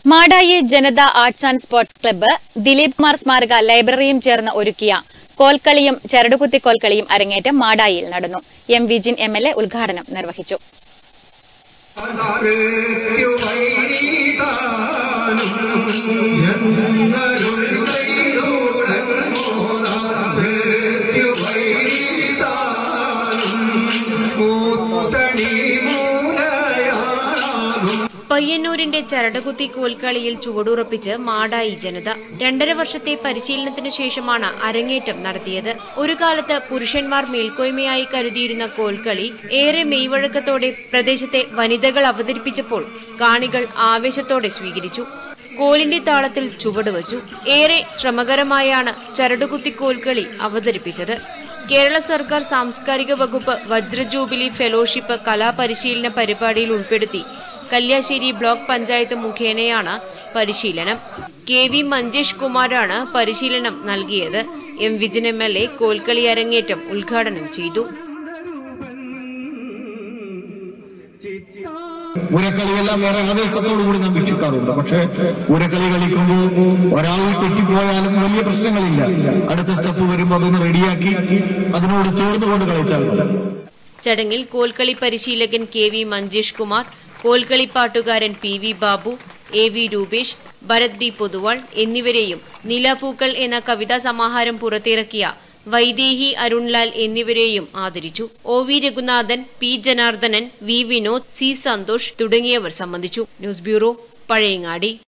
Madayi Janata arts and sports club Dileep Kumar സ്മാരക ലൈബ്രറിയും ചേർന്ന് ഒരുക്കിയ കോൽക്കളിയും ചരടുകുത്തി കോൽക്കളിയും അരങ്ങേറ്റം മാടായിയിൽ നടന്നു M Vijin M L A ഉദ്ഘാടനം നിർവഹിച്ചു പയ്യന്നൂരിന്റെ ചരടുകുത്തി കോൽക്കളിയിൽ ചുവടുറപ്പിച്ച് മാടായി ജനത രണ്ടര വർഷത്തെ പരിശീലനത്തിനു ശേഷമാണ് അരങ്ങേറ്റം നടത്തിയത് ഒരു കാലത്ത് പുരുഷന്മാർ മേൽക്കോയ്മയായി കരുതിയിരുന്ന കോൽക്കളി ഏറെ മെയ്വഴക്കത്തോടെ പ്രദേശത്തെ വനിതകൾ അവതരിപ്പിച്ചപ്പോൾ കാണികൾ ആവേശത്തോടെ സ്വീകരിച്ചു കോലിന്റെ താളത്തിൽ ചുവടുവച്ചു ഏറെ ശ്രമകരമായാണ് ചരടുകുത്തി കോൽക്കളി അവതരിപ്പിച്ചത് കേരള സർക്കാർ സാംസ്കാരിക വകുപ്പ് വജ്രജൂബിലി ഫെലോഷിപ്പ് കലാപരിശീലന പരിപാടിയിൽ ഉൾപ്പെടുത്തി കല്യാശ്ശേരി ബ്ലോക്ക് പഞ്ചായത്ത് മുഖേനയാണ് പരിശീലനം കെ വി മഞ്ജേഷ് കുമാറാണ് പരിശീലനം നൽകിയത് M Vijayan M L A കോൽക്കളി അരങ്ങേറ്റം ഉദ്ഘാടനം ചെയ്തു ഉരക്കളിയെല്ലാം വേറെ ആവേശത്തോടു കൂടി നാം വീക്ഷിക്കാറുണ്ട് പക്ഷേ ഉരക്കളി കളിക്കുമ്പോൾ ഒരാൾ തെറ്റിപ്പോയാലും വലിയ പ്രശ്നങ്ങളില്ല അടുത്ത സ്റ്റെപ്പ് വരുമ്പോൾ അതൊന്ന് റെഡിയാക്കി അതിനോട് ചേർന്നുകൊണ്ട് കളിച്ചാൽ മതി. ചടങ്ങിൽ കോൽക്കളി പരിശീലകൻ കെ വി മഞ്ജേഷ് കുമാർ കോൽക്കളി പാട്ടുകാരൻ P V Babu A V Rupesh Bharat D Poduval എന്നിവരെയും നിലാപൂക്കൾ എന്ന കവിതാ സമാഹാരം പുറത്തിറക്കിയ വൈദേഹി അരുൺലാൽ എന്നിവരെയും ആദരിച്ചു O V Raghunathan P Janardhanan V Vinod C Santhosh തുടങ്ങിയവർ സംബന്ധിച്ചു ന്യൂസ് ബ്യൂറോ പഴയങ്ങാടി